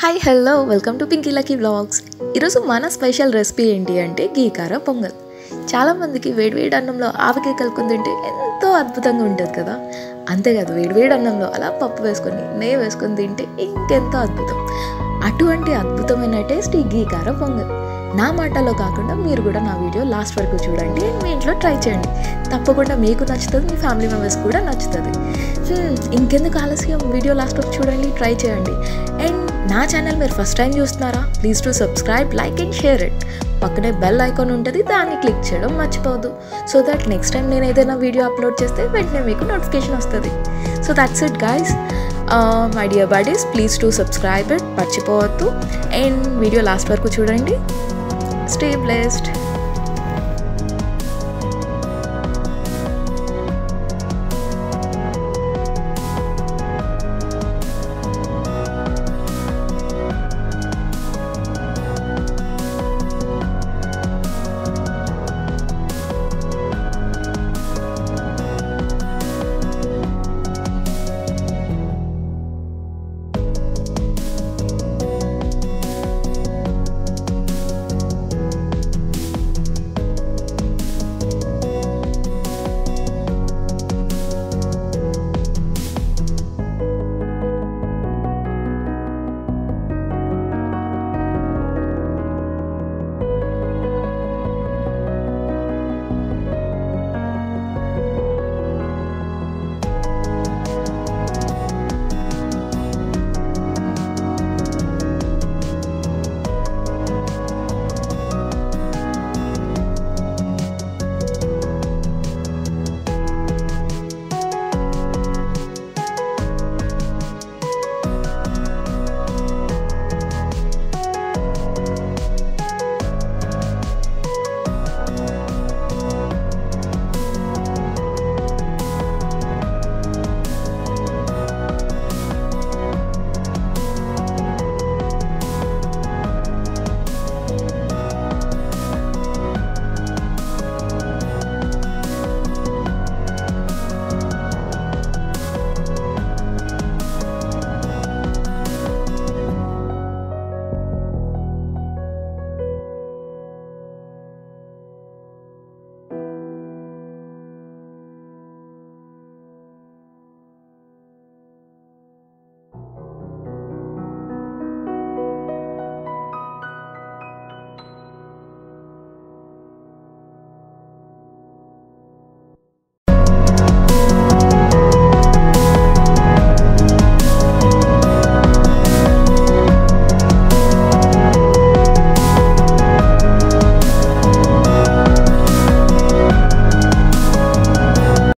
hi hello welcome to Pinky Lucky vlogs ఈరోజు మన special recipe ఏంటి అంటే గీ కార పొంగల్ చాలామందికి వేడివేడి అన్నంలో ఆవకాయ కలుపుకొని తింటే ఎంతో అద్భుతంగా ఉంటుంది కదా అంతేకాదు వేడివేడి అన్నంలో అలా పప్పు వేసుకొని నెయ్యి వేసుకొని తింటే ఇంకెంతో అద్భుతం అటువంటి అద్భుతమైన టేస్ట్ ఈ గీ కార పొంగల్ నా మాటలో కాకుండా మీరు కూడా నా వీడియో లాస్ట్ వరకు చూడండి మీ ఇంట్లో ట్రై చేయండి తప్పకుండా మీకు నచ్చుతుంది మీ ఫ్యామిలీ మెంబర్స్ కూడా నచ్చుతుంది హ్మ్, ఇంకెందుకు ఆలస్యం వీడియో లాస్ట్ వరకు చూడండి ట్రై చేయండి అండ్ నా ఛానల్ మీరు ఫస్ట్ టైం చూస్తున్నారా please to subscribe like and share it పక్కనే బెల్ ఐకాన్ ఉంటుంది దాన్ని క్లిక్ చేయడం మర్చిపోవద్దు సో దట్ నెక్స్ట్ టైం నేను ఏదైనా వీడియో అప్లోడ్ చేస్తే వెంటనే మీకు నోటిఫికేషన్ వస్తుంది so that's it guys my dear buddies please to subscribe it మర్చిపోవద్దు అండ్ వీడియో లాస్ట్ వరకు చూడండి స్టే బ్లెస్డ్